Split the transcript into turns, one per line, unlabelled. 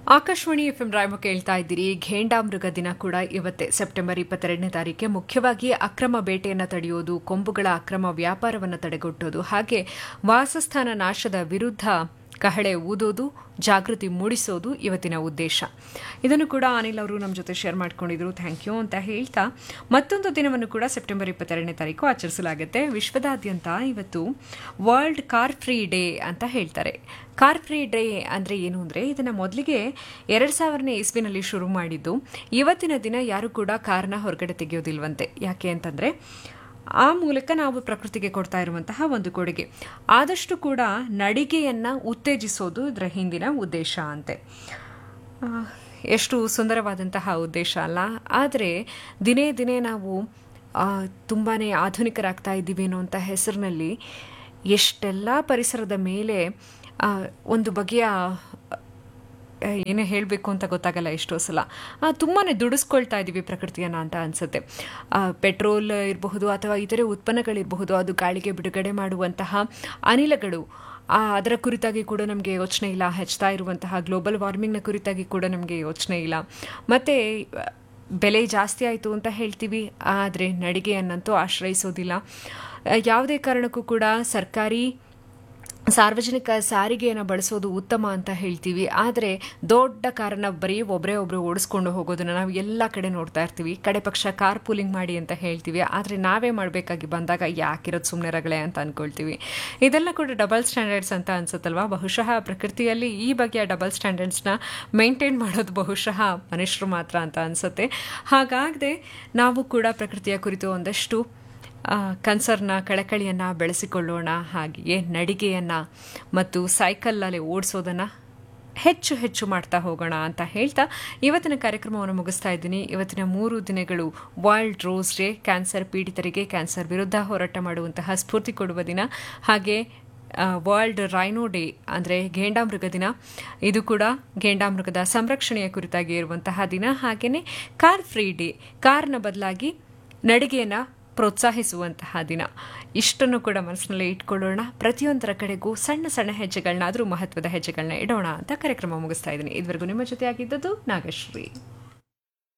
Akashvani F M ರಾಯಮ ಕೇಳ್ತಾ ಇದ್ದೀರಿ ಘೇಂಡಾಮೃಗ ದಿನ ಕೂಡ ಇವತ್ತೇ ಸೆಪ್ಟೆಂಬರ್ ಇಪ್ಪತ್ತೆರಡನೇ ತಾರೀಕೆ ಮುಖ್ಯವಾಗಿ ಅಕ್ರಮ ಬೇಟೆಯನ್ನು ತಡೆಯೋದು ಕೊಂಬುಗಳ ಅಕ್ರಮ ವ್ಯಾಪಾರವನ್ನು ತಡೆಗಟ್ಟೋದು ಹಾಗೆ ವಾಸಸ್ಥಾನ ನಾಶದ ವಿರುದ್ಧ ಕಹಳೆ ಊದೋದು ಜಾಗೃತಿ ಮೂಡಿಸೋದು ಇವತ್ತಿನ ಉದ್ದೇಶ ಇದನ್ನು ಕೂಡ ಅನಿಲ್ ಅವರು ನಮ್ಮ ಜೊತೆ ಶೇರ್ ಮಾಡ್ಕೊಂಡಿದ್ರು ಥ್ಯಾಂಕ್ ಯು ಅಂತ ಹೇಳ್ತಾ ಮತ್ತೊಂದು ದಿನವನ್ನು ಕೂಡ ಸೆಪ್ಟೆಂಬರ್ ಇಪ್ಪತ್ತೆರಡನೇ ತಾರೀಕು ಆಚರಿಸಲಾಗುತ್ತೆ ವಿಶ್ವದಾದ್ಯಂತ ಇವತ್ತು ವರ್ಲ್ಡ್ ಕಾರ್ ಫ್ರೀ ಡೇ ಅಂತ ಹೇಳ್ತಾರೆ ಕಾರ್ ಫ್ರೀ ಡೇ ಅಂದರೆ ಏನು ಅಂದರೆ ಇದನ್ನು ಮೊದಲಿಗೆ ಎರಡು ಸಾವಿರನೇ ಇಸ್ವಿನಲ್ಲಿ ಶುರು ಮಾಡಿದ್ದು ಇವತ್ತಿನ ದಿನ ಯಾರು ಕೂಡ ಕಾರ್ನ ಹೊರಗಡೆ ತೆಗೆಯೋದಿಲ್ವಂತೆ ಯಾಕೆ ಅಂತಂದರೆ ಆ ಮೂಲಕ ನಾವು ಪ್ರಕೃತಿಗೆ ಕೊಡ್ತಾ ಇರುವಂತಹ ಒಂದು ಕೊಡುಗೆ ಆದಷ್ಟು ಕೂಡ ನಡಿಗೆಯನ್ನು ಉತ್ತೇಜಿಸೋದು ಇದರ ಹಿಂದಿನ ಉದ್ದೇಶ ಅಂತೆ ಆ, ಎಷ್ಟು ಸುಂದರವಾದಂತಹ ಉದ್ದೇಶ ಅಲ್ಲ ಆದರೆ ದಿನೇ ದಿನೇ ನಾವು ತುಂಬಾ ಆಧುನಿಕರಾಗ್ತಾ ಇದ್ದೀವಿ ಅನ್ನುವಂಥ ಹೆಸರಿನಲ್ಲಿ ಎಷ್ಟೆಲ್ಲ ಪರಿಸರದ ಮೇಲೆ ಆ, ಒಂದು ಬಗೆಯ ಏನೇ ಹೇಳಬೇಕು ಅಂತ ಗೊತ್ತಾಗಲ್ಲ ಎಷ್ಟೋ ಸಲ ತುಂಬಾ ದುಡಿಸ್ಕೊಳ್ತಾ ಇದ್ದೀವಿ ಪ್ರಕೃತಿಯನ್ನು ಅಂತ ಅನಿಸುತ್ತೆ ಪೆಟ್ರೋಲ್ ಇರಬಹುದು ಅಥವಾ ಇತರೆ ಉತ್ಪನ್ನಗಳಿರಬಹುದು ಅದು ಗಾಳಿಗೆ ಬಿಡುಗಡೆ ಮಾಡುವಂತಹ ಅನಿಲಗಳು ಆ, ಅದರ ಕುರಿತಾಗಿ ಕೂಡ ನಮಗೆ ಯೋಚನೆ ಇಲ್ಲ ಹೆಚ್ಚುತ್ತಾ ಇರುವಂತಹ ಗ್ಲೋಬಲ್ ವಾರ್ಮಿಂಗ್ನ ಕುರಿತಾಗಿ ಕೂಡ ನಮಗೆ ಯೋಚನೆ ಇಲ್ಲ ಮತ್ತು ಬೆಲೆ ಜಾಸ್ತಿ ಆಯಿತು ಅಂತ ಹೇಳ್ತೀವಿ ಆದರೆ ನಡಿಗೆಯನ್ನಂತೂ ಆಶ್ರಯಿಸೋದಿಲ್ಲ ಆ, ಯಾವುದೇ ಕಾರಣಕ್ಕೂ ಕೂಡ ಸರ್ಕಾರಿ ಸಾರ್ವಜನಿಕ ಸಾರಿಗೆಯನ್ನು ಬಳಸೋದು ಉತ್ತಮ ಅಂತ ಹೇಳ್ತೀವಿ ಆದರೆ ದೊಡ್ಡ ಕಾರನ್ನು ಬರೀ ಒಬ್ಬರೇ ಒಬ್ಬರು ಓಡಿಸ್ಕೊಂಡು ಹೋಗೋದನ್ನು ನಾವು ಎಲ್ಲ ಕಡೆ ನೋಡ್ತಾ ಇರ್ತೀವಿ ಕಡೆ ಪಕ್ಷ ಕಾರ್ ಪೂಲಿಂಗ್ ಮಾಡಿ ಅಂತ ಹೇಳ್ತೀವಿ ಆದರೆ ನಾವೇ ಮಾಡಬೇಕಾಗಿ ಬಂದಾಗ ಯಾಕಿರೋದು ಸುಮ್ಮನೆ ರಗಳೆ ಅಂತ ಅಂದ್ಕೊಳ್ತೀವಿ ಇದೆಲ್ಲ ಕೂಡ ಡಬಲ್ ಸ್ಟ್ಯಾಂಡರ್ಡ್ಸ್ ಅಂತ ಅನ್ಸುತ್ತಲ್ವಾ ಬಹುಶಃ ಪ್ರಕೃತಿಯಲ್ಲಿ ಈ ಬಗೆಯ ಡಬಲ್ ಸ್ಟ್ಯಾಂಡರ್ಡ್ಸ್ನ ಮೇಂಟೈನ್ ಮಾಡೋದು ಬಹುಶಃ ಮನುಷ್ಯರು ಮಾತ್ರ ಅಂತ ಅನಿಸುತ್ತೆ ಹಾಗಾಗದೆ ನಾವು ಕೂಡ ಪ್ರಕೃತಿಯ ಕುರಿತು ಒಂದಷ್ಟು ಕನ್ಸರ್ನ ಕಳಕಳಿಯನ್ನು ಬೆಳೆಸಿಕೊಳ್ಳೋಣ ಹಾಗೆಯೇ ನಡಿಗೆಯನ್ನು ಮತ್ತು ಸೈಕಲಲ್ಲಿ ಓಡಿಸೋದನ್ನು ಹೆಚ್ಚು ಹೆಚ್ಚು ಮಾಡ್ತಾ ಹೋಗೋಣ ಅಂತ ಹೇಳ್ತಾ ಇವತ್ತಿನ ಕಾರ್ಯಕ್ರಮವನ್ನು ಮುಗಿಸ್ತಾ ಇದ್ದೀನಿ ಇವತ್ತಿನ ಮೂರು ದಿನಗಳು ವರ್ಲ್ಡ್ ರೋಸ್ ಡೇ ಕ್ಯಾನ್ಸರ್ ಪೀಡಿತರಿಗೆ ಕ್ಯಾನ್ಸರ್ ವಿರುದ್ಧ ಹೋರಾಟ ಮಾಡುವಂತಹ ಸ್ಫೂರ್ತಿ ಕೊಡುವ ದಿನ ಹಾಗೆ ವರ್ಲ್ಡ್ ರೈನೋ ಡೇ ಅಂದರೆ ಘೇಂಡಾಮೃಗ ದಿನ ಇದು ಕೂಡ ಘೇಂಡಾಮೃಗದ ಸಂರಕ್ಷಣೆಯ ಕುರಿತಾಗಿ ಇರುವಂತಹ ದಿನ ಹಾಗೆಯೇ ಕಾರ್ ಫ್ರೀ ಡೇ ಕಾರ್ನ ಬದಲಾಗಿ ನಡಿಗೆಯನ್ನು ಪ್ರೋತ್ಸಾಹಿಸುವಂತಹ ದಿನ ಇಷ್ಟನ್ನು ಕೂಡ ಮನಸ್ಸಿನಲ್ಲಿ ಇಟ್ಕೊಳ್ಳೋಣ ಪ್ರತಿಯೊಂದರ ಕಡೆಗೂ ಸಣ್ಣ ಸಣ್ಣ ಹೆಜ್ಜೆಗಳನ್ನಾದರೂ ಮಹತ್ವದ ಹೆಜ್ಜೆಗಳನ್ನ ಇಡೋಣ ಅಂತ ಕಾರ್ಯಕ್ರಮ ಮುಗಿಸ್ತಾ ಇದ್ದೀನಿ ಇದುವರೆಗೂ ನಿಮ್ಮ ಜೊತೆ ಆಗಿದ್ದದ್ದು ನಾಗಶ್ರೀ